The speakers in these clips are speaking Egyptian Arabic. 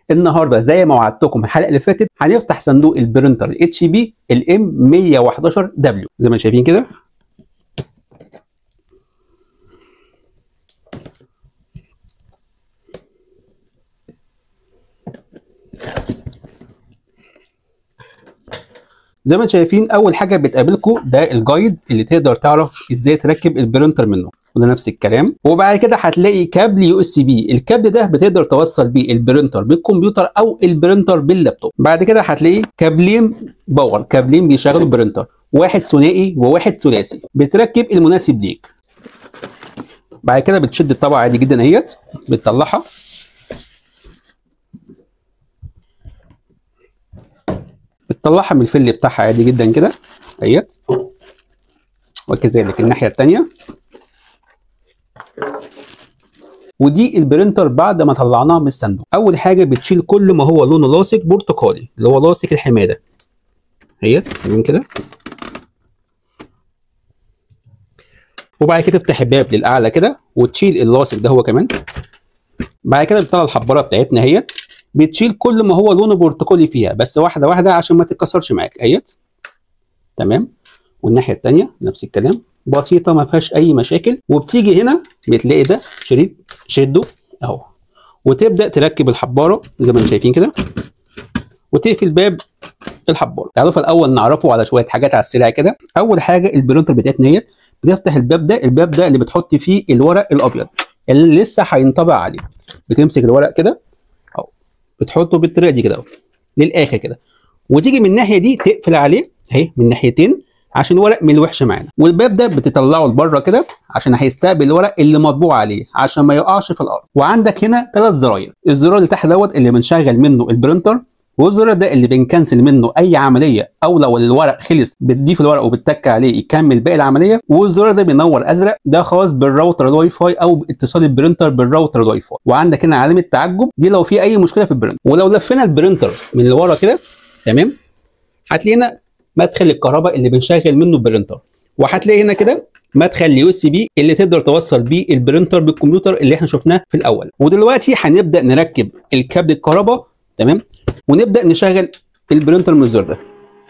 النهارده زي ما وعدتكم الحلقه اللي فاتت هنفتح صندوق البرينتر اتش بي الام 111 دبليو زي ما شايفين كده زي ما انتم شايفين اول حاجه بتقابلكم ده الجايد اللي تقدر تعرف ازاي تركب البرينتر منه وده نفس الكلام وبعد كده هتلاقي كابل يو اس بي الكابل ده بتقدر توصل بيه البرينتر بالكمبيوتر او البرينتر باللابتوب بعد كده هتلاقي كابلين باور كابلين بيشغلوا البرينتر واحد ثنائي وواحد ثلاثي بتركب المناسب ليك بعد كده بتشد الطبعه عادي جدا اهيت بتطلعها بتطلعها من الفل بتاعها عادي جدا كده اهيت وكذلك الناحيه الثانيه ودي البرينتر بعد ما طلعناها من الصندوق اول حاجه بتشيل كل ما هو لونه لاصق برتقالي اللي هو لاصق الحماده اهيت تمام كده وبعد كده تفتح الباب للاعلى كده وتشيل اللاصق ده هو كمان بعد كده بتطلع الحباره بتاعتنا اهيت بتشيل كل ما هو لونه برتقالي فيها بس واحده واحده عشان ما تتكسرش معاك اهيت تمام والناحيه الثانيه نفس الكلام بسيطه ما فيهاش اي مشاكل وبتيجي هنا بتلاقي ده شريط شده اهو وتبدا تركب الحباره زي ما انتم شايفين كده وتقفل باب الحباره تعالوا في الاول نعرفه على شويه حاجات على السريع كده اول حاجه البرينتر بتاعتنا ديت بتفتح الباب ده الباب ده اللي بتحط فيه الورق الابيض اللي لسه هينطبع عليه بتمسك الورق كده اهو بتحطه بالطريقه دي كده اهو للاخر كده وتيجي من الناحيه دي تقفل عليه اهي من ناحيتين عشان الورق ما يلوحش معانا والباب ده بتطلعه لبره كده عشان هيستقبل الورق اللي مطبوع عليه عشان ما يقعش في الارض وعندك هنا ثلاث زراير الزرار اللي تحت دوت اللي بنشغل منه البرينتر والزرار ده اللي بنكنسل منه اي عمليه او لو الورق خلص بتضيف الورق وبتتك عليه يكمل باقي العمليه والزرار ده بينور ازرق ده خاص بالراوتر الواي فاي او باتصال البرينتر بالراوتر الواي فاي وعندك هنا علامه تعجب دي لو في اي مشكله في البرينتر ولو لفينا البرينتر من اللي ورا كده تمام هتلاقينا مدخل الكهرباء اللي بنشغل منه البرينتر وهتلاقي هنا كده مدخل اليو اس بي اللي تقدر توصل بيه البرينتر بالكمبيوتر اللي احنا شفناه في الاول ودلوقتي هنبدا نركب الكابل الكهرباء تمام ونبدا نشغل البرينتر من الزر ده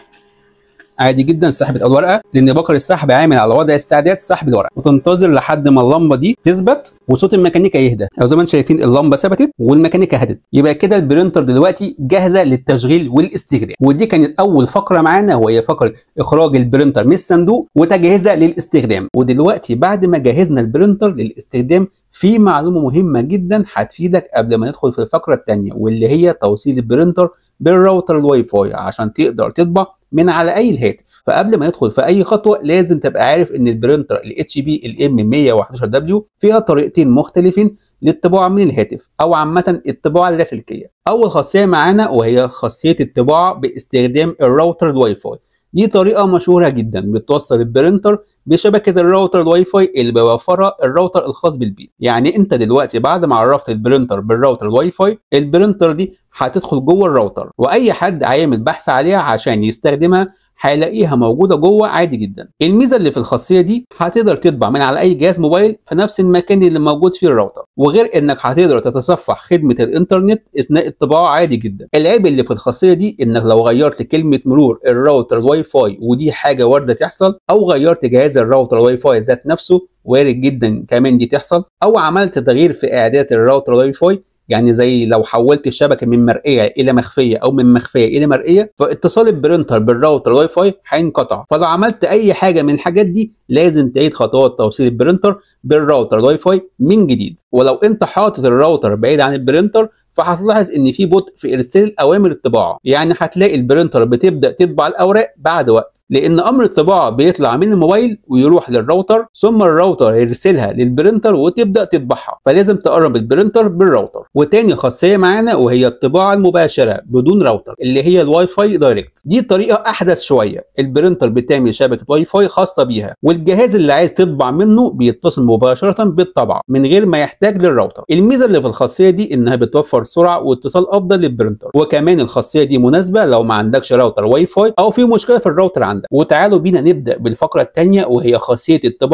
عادي جدا سحبت الورقه لان بكر السحب عامل على وضع استعداد سحب الورقه وتنتظر لحد ما اللمبه دي تثبت وصوت الميكانيكا يهدى او زي ما انتم شايفين اللمبه ثبتت والميكانيكا هدت يبقى كده البرينتر دلوقتي جاهزه للتشغيل والاستخدام ودي كانت اول فقره معانا وهي فقره اخراج البرينتر من الصندوق وتجهيزها للاستخدام ودلوقتي بعد ما جهزنا البرينتر للاستخدام في معلومه مهمه جدا هتفيدك قبل ما ندخل في الفقره الثانيه واللي هي توصيل البرينتر بالراوتر الواي فاي عشان تقدر تطبع من على اي الهاتف فقبل ما ندخل في اي خطوه لازم تبقى عارف ان البرينتر الاتش بي الام 111 دبليو فيها طريقتين مختلفين للطباعه من الهاتف او عامه الطباعه اللاسلكيه اول خاصيه معانا وهي خاصيه الطباعه باستخدام الراوتر الواي فاي دي طريقه مشهوره جدا بتوصل البرينتر بشبكه الراوتر الواي فاي اللي بيوفرها الراوتر الخاص بالبيت يعني انت دلوقتي بعد ما عرفت البرينتر بالراوتر الواي فاي البرينتر دي هتدخل جوه الراوتر واي حد هيعمل بحث عليها عشان يستخدمها هيلاقيها موجوده جوه عادي جدا الميزه اللي في الخاصيه دي هتقدر تطبع من على اي جهاز موبايل في نفس المكان اللي موجود فيه الراوتر وغير انك هتقدر تتصفح خدمه الانترنت اثناء الطباعه عادي جدا العيب اللي في الخاصيه دي انك لو غيرت كلمه مرور الراوتر الواي فاي ودي حاجه وارده تحصل او غيرت جهاز الراوتر الواي فاي ذات نفسه وارد جدا كمان دي تحصل او عملت تغيير في اعدادات الراوتر الواي فاي يعني زي لو حولت الشبكه من مرئيه الى مخفيه او من مخفيه الى مرئيه فاتصال البرينتر بالراوتر الواي فاي هينقطع فلو عملت اي حاجه من الحاجات دي لازم تعيد خطوات توصيل البرينتر بالراوتر الواي فاي من جديد ولو انت حاطط الراوتر بعيد عن البرينتر فهتلاحظ ان في بطء في ارسال اوامر الطباعه يعني هتلاقي البرينتر بتبدا تطبع الاوراق بعد وقت لان امر الطباعه بيطلع من الموبايل ويروح للراوتر ثم الراوتر يرسلها للبرينتر وتبدا تطبعها فلازم تقرب البرينتر بالراوتر وتاني خاصيه معانا وهي الطباعه المباشره بدون راوتر اللي هي الواي فاي دايركت دي طريقه احدث شويه البرينتر بتعمل شبكه واي فاي خاصه بيها والجهاز اللي عايز تطبع منه بيتصل مباشره بالطبعه من غير ما يحتاج للراوتر الميزه اللي في الخاصيه دي انها بتوفر سرعه واتصال افضل للبرينتر وكمان الخاصيه دي مناسبه لو ما عندكش راوتر واي فاي او في مشكله في الراوتر عندك وتعالوا بينا نبدا بالفقره الثانيه وهي خاصيه الطباعه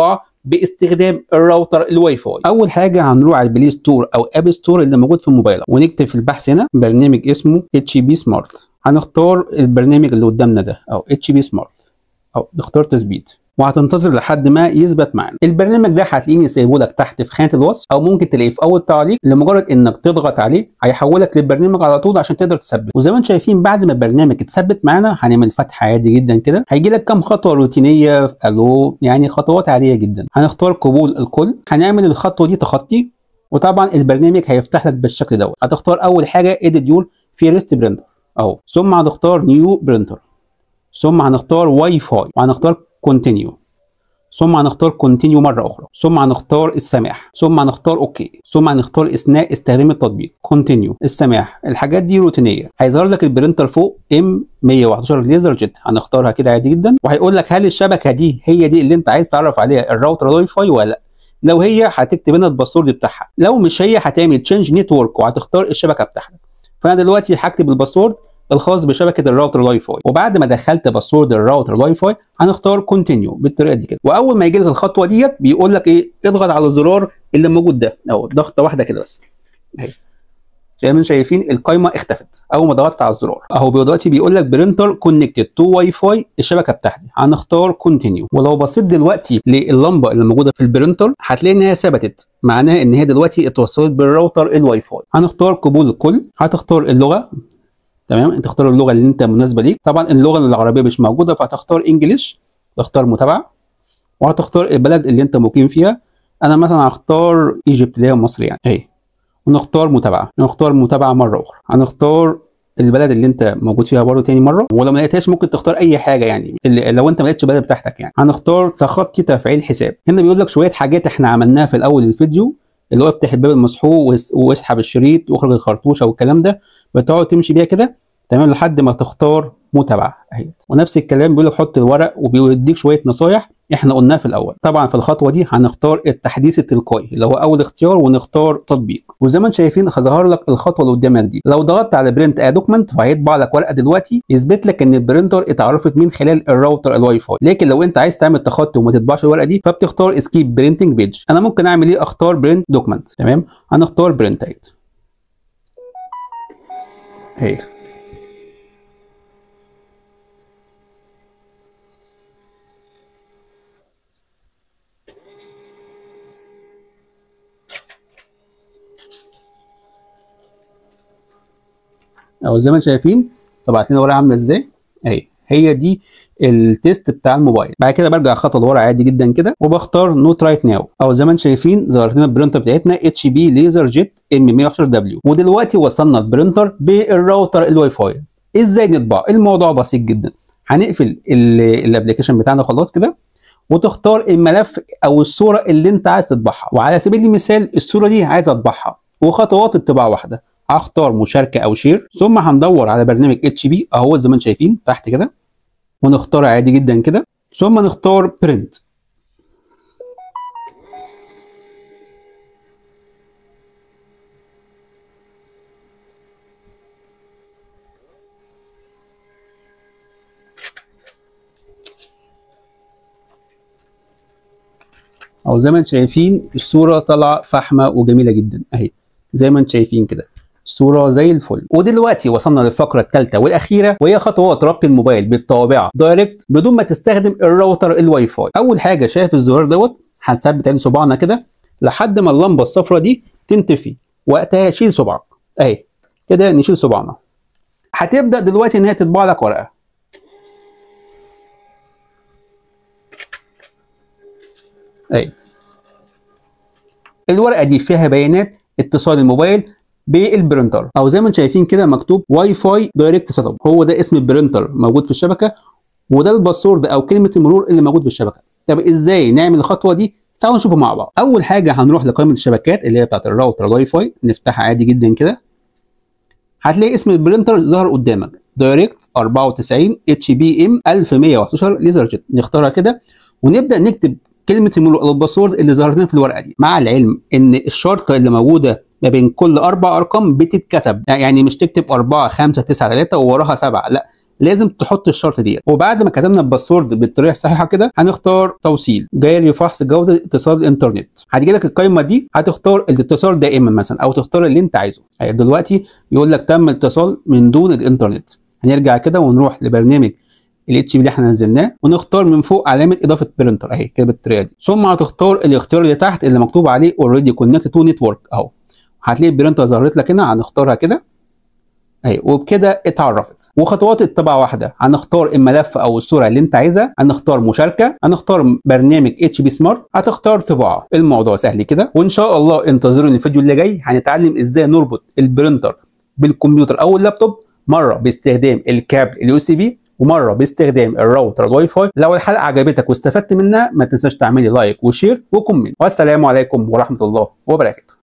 باستخدام الراوتر الواي فاي اول حاجه هنروح على البلاي ستور او اب ستور اللي موجود في الموبايل ونكتب في البحث هنا برنامج اسمه اتش بي سمارت هنختار البرنامج اللي قدامنا ده او اتش بي سمارت او نختار تثبيت وهتنتظر لحد ما يثبت معانا البرنامج ده هتلاقيني سايبه لك تحت في خانه الوصف او ممكن تلاقيه في اول تعليق لمجرد انك تضغط عليه هيحولك للبرنامج على طول عشان تقدر تثبت وزي ما انتم شايفين بعد ما البرنامج اتثبت معانا هنعمل فتح عادي جدا كده هيجي لك كام خطوه روتينيه في الو يعني خطوات عاديه جدا هنختار قبول الكل هنعمل الخطوه دي تخطي وطبعا البرنامج هيفتح لك بالشكل دوت هتختار اول حاجه اديت يور فيرست برينتر اهو ثم هنختار نيو برينتر ثم هنختار واي فاي وهنختار كونتينيو ثم هنختار كونتينيو مره اخرى ثم هنختار السماح ثم هنختار اوكي ثم هنختار اثناء استخدام التطبيق كونتينيو السماح الحاجات دي روتينيه هيظهر لك البرينتر فوق ام 111 ليزر جيت هنختارها كده عادي جدا وهيقول لك هل الشبكه دي هي دي اللي انت عايز تعرف عليها الراوتر الواي فاي ولا لا لو هي هتكتب هنا الباسورد بتاعها لو مش هي هتعمل تشينج نتورك وهتختار الشبكه بتاعتك فانا دلوقتي هكتب الباسورد الخاص بشبكه الراوتر الواي فاي وبعد ما دخلت باسورد الراوتر الواي فاي هنختار كونتينيو بالطريقه دي كده واول ما يجي لك الخطوه ديت بيقول لك ايه اضغط على الزرار اللي موجود ده اهو ضغطه واحده كده بس اهي زي ما شايفين القايمه اختفت اول ما ضغطت على الزرار اهو دلوقتي بيقول لك برينتر كونكتد تو واي فاي الشبكه بتاعتي هنختار كونتينيو ولو بصيت دلوقتي للمبه اللي موجوده في البرينتر هتلاقي ان هي ثبتت معناها ان هي دلوقتي اتوصلت بالراوتر الواي فاي هنختار قبول الكل هتختار اللغه تمام انت تختار اللغه اللي انت مناسبه ليك طبعا اللغه العربيه مش موجوده فهتختار انجليش تختار متابعه وهتختار البلد اللي انت مقيم فيها انا مثلا هختار ايجيبت اللي هي مصر يعني اهي ونختار متابعه نختار متابعه مره اخرى هنختار البلد اللي انت موجود فيها برضه تاني مره ولو ما لقيتهاش ممكن تختار اي حاجه يعني اللي لو انت ما لقيتش البلد بتاعتك يعني هنختار تخطي تفعيل حساب هنا بيقول لك شويه حاجات احنا عملناها في الاول الفيديو اللي هو افتح الباب المسحوق واسحب الشريط واخرج الخرطوشه والكلام ده بتقعد تمشي بيها كده تمام لحد ما تختار متابعه اهي ونفس الكلام بيقول لك حط الورق وبيديك شويه نصايح احنا قلناها في الاول طبعا في الخطوه دي هنختار التحديث التلقائي اللي هو اول اختيار ونختار تطبيق وزي ما انتم شايفين ظهر لك الخطوه اللي قدامك دي لو ضغطت على برنت ا دوكمنت فهيطبع لك ورقه دلوقتي يثبت لك ان البرينتر اتعرفت من خلال الراوتر الواي فاي لكن لو انت عايز تعمل تخطي وما تطبعش الورقه دي فبتختار اسكيب برينتنج بيج انا ممكن اعمل ايه اختار برنت دوكمنت تمام هنختار برنت اهي اهي او زي ما انتم شايفين طبعت لنا ورقه عامله ازاي اهي هي دي التيست بتاع الموبايل بعد كده برجع خطوه لورا عادي جدا كده وبختار نوت رايت ناو او زي ما انتم شايفين ظهرت لنا البرينتر بتاعتنا اتش بي ليزر جيت ام 111 دبليو ودلوقتي وصلنا البرينتر بالراوتر الواي فاي ازاي نطبع الموضوع بسيط جدا هنقفل الابلكيشن بتاعنا خلاص كده وتختار الملف او الصوره اللي انت عايز تطبعها وعلى سبيل المثال الصوره دي عايز اطبعها وخطوات الطباعه واحده هختار مشاركه او شير ثم هندور على برنامج اتش بي اهو زي ما انتم شايفين تحت كده ونختار عادي جدا كده ثم نختار برنت او زي ما انتم شايفين الصوره طالعه فحمه وجميله جدا اهي زي ما انتم شايفين كده صوره زي الفل ودلوقتي وصلنا للفقره الثالثه والاخيره وهي خطوات ربط الموبايل بالطابعه دايركت بدون ما تستخدم الراوتر الواي فاي اول حاجه شايف الزرار دوت هنثبت عين صباعنا كده لحد ما اللمبه الصفراء دي تنطفي وقتها شيل صبعك اهي كده نشيل صباعنا هتبدا دلوقتي ان هي تطبع لك ورقه اهي الورقه دي فيها بيانات اتصال الموبايل بالبرنتر او زي ما انتم شايفين كده مكتوب واي فاي دايركت سيت اب هو ده اسم البرنتر موجود في الشبكه وده الباسورد او كلمه المرور اللي موجود في الشبكه طب ازاي نعمل الخطوه دي تعالوا نشوفه مع بعض اول حاجه هنروح لقائمه الشبكات اللي هي بتاعت الراوتر الواي فاي نفتحها عادي جدا كده هتلاقي اسم البرنتر ظهر قدامك دايركت 94 اتش بي ام 1111 ليزر جيت نختارها كده ونبدا نكتب كلمه المرور او الباسورد اللي ظهرت لنا في الورقه دي مع العلم ان الشرطه اللي موجوده ما بين كل اربع ارقام بتتكتب يعني مش تكتب 4 5 9 3 ووراها 7 لا لازم تحط الشرط ديت وبعد ما كتبنا الباسورد بالطريقه الصحيحه كده هنختار توصيل جاي لفحص جوده اتصال الانترنت هتجي لك القائمه دي هتختار الاتصال دائما مثلا او تختار اللي انت عايزه يعني دلوقتي يقول لك تم الاتصال من دون الانترنت هنرجع كده ونروح لبرنامج الاتش بي اللي احنا نزلناه ونختار من فوق علامه اضافه برينتر اهي كده بالطريقه دي ثم هتختار الاختيار اللي تحت اللي مكتوب عليه اوريدي كونكت تو نتورك اهو هتلاقي البرينتر ظهرت لك هنا هنختارها كده اهي وبكده اتعرفت وخطوات الطبعه واحده هنختار الملف او الصوره اللي انت عايزها هنختار مشاركه هنختار برنامج اتش بي سمارت هتختار طباعه الموضوع سهل كده وان شاء الله انتظروني الفيديو اللي جاي هنتعلم ازاي نربط البرينتر بالكمبيوتر او اللابتوب مره باستخدام الكابل اليو سي بي ومره باستخدام الراوتر الواي فاي لو الحلقه عجبتك واستفدت منها ما تنساش تعملي لايك وشير وكومنت والسلام عليكم ورحمه الله وبركاته